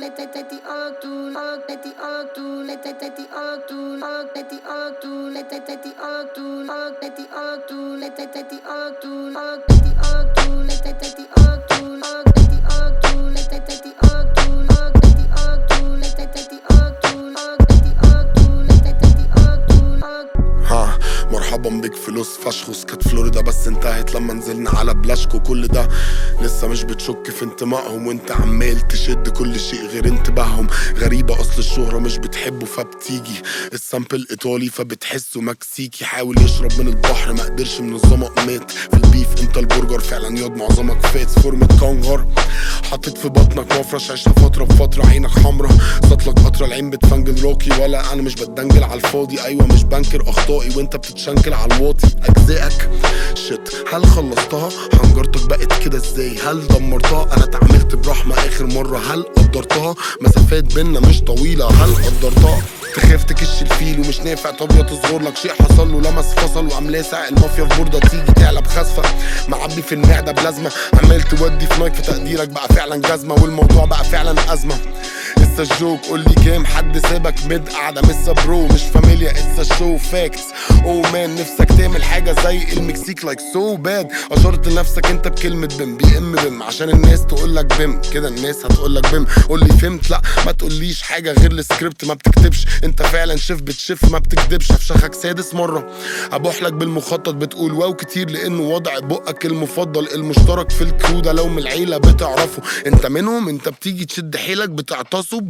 ها مرحبا بك فلوس فشخص كانت فلوريدا بس انتهت لما نزلنا على بلاشكو كل ده لسه مش بتشك في انتمائهم وانت عمال تشد كل شيء غير انتباههم غريبة اصل الشهرة مش بتحبه فبتيجي السامبل ايطالي فبتحسه مكسيكي حاول يشرب من البحر ما قدرش من الظمأ مات في البيف انت البرجر فعلا ياض معظمك فات فورمة كونغر حطيت في بطنك مفرش عشنا فترة بفترة عينك حمرا سطلك قطرة العين بتفنجل روكي ولا انا مش بتدنجل على الفاضي ايوه مش بنكر اخطائي وانت بتتشنكل على الواطي اجزائك شت هل خلصتها حنجرتك بقت كده ازاي هل دمرتها انا اتعاملت برحمة اخر مرة هل قدرتها مسافات بينا مش طويلة هل قدرتها تخاف تكش الفيل ومش نافع طابية تصغر لك شيء حصل له لمس فصل وقام لاسع المافيا في بوردة تيجي تعلى بخسفة معبي في المعدة بلازمة عمال تودي في نايك في تقديرك بقى فعلا جزمة والموضوع بقى فعلا أزمة لسه الجوك قول لي كام حد سابك مد قاعدة لسه برو مش فاميليا لسه شو فاكتس او مان نفسك تعمل حاجة زي المكسيك لايك سو باد اشرت لنفسك انت بكلمة بم بي ام بم عشان الناس تقول لك بم كده الناس هتقول لك بم قول لي فهمت لا ما تقوليش حاجة غير السكريبت ما بتكتبش انت فعلا شيف بتشف ما بتكدبش افشخك سادس مرة ابوح لك بالمخطط بتقول واو كتير لانه وضع بقك المفضل المشترك في الكرو ده لو من العيلة بتعرفه انت منهم انت بتيجي تشد حيلك بتعتصب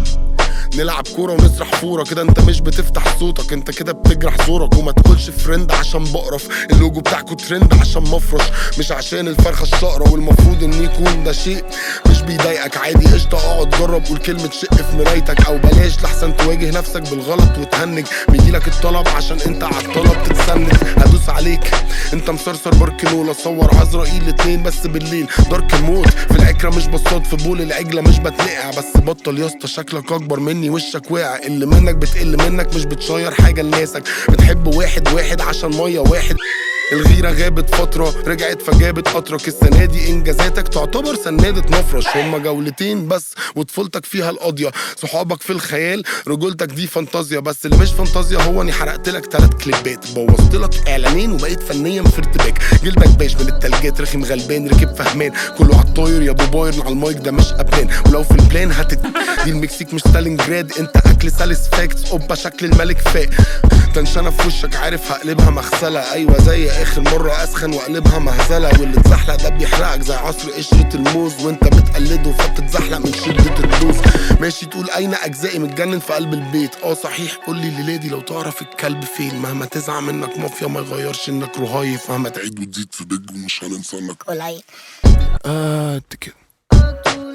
نلعب كورة ونسرح فورة كده انت مش بتفتح صوتك انت كده بتجرح زورك وما تقولش فريند عشان بقرف اللوجو بتاعكو ترند عشان مفرش مش عشان الفرخة الشقرة والمفروض ان يكون ده شيء مش بيضايقك عادي قشطة اقعد جرب قول كلمة شق في مرايتك او بلاش لحسن تواجه نفسك بالغلط وتهنج بيجيلك الطلب عشان انت على الطلب تتسند هدوس عليك انت مسرسر باركنولا صور عزرائيل الاتنين بس بالليل دارك موت في العكرة مش بصاد في بول العجلة مش بتنقع بس بطل يا اسطى شكلك اكبر مني وشك واقع اللي منك بتقل منك مش بتشير حاجة لناسك بتحب واحد واحد عشان مية واحد الغيرة غابت فترة رجعت فجابت قطرك السنة دي إنجازاتك تعتبر سنادة مفرش هما جولتين بس وطفولتك فيها القاضية صحابك في الخيال رجولتك دي فانتازيا بس اللي مش فانتازيا هو اني حرقت لك تلات كليبات بوظت لك اعلانين وبقيت فنيا في ارتباك جلدك باش من التلجات رخم غلبان ركب فهمان كله على الطاير يا ابو باير على المايك ده مش ابلان ولو في البلان هتت دي المكسيك مش ستالينجراد انت اكل سلس فاكتس اوبا شكل الملك فاق تنشنة في وشك عارف هقلبها مغسلة ايوه زي اخر مرة اسخن واقلبها مهزلة واللي اتزحلق ده بيحرقك زي عصر قشرة الموز وانت بتقلده فبتتزحلق من شدة الدوز ماشي تقول اين اجزائي متجنن في قلب البيت اه صحيح قول لي ليلادي لو تعرف الكلب فين مهما تزعل منك مافيا ما يغيرش انك رهايف مهما تعيد وتزيد في بيج ومش هننسى انك قليل قد كده Talk to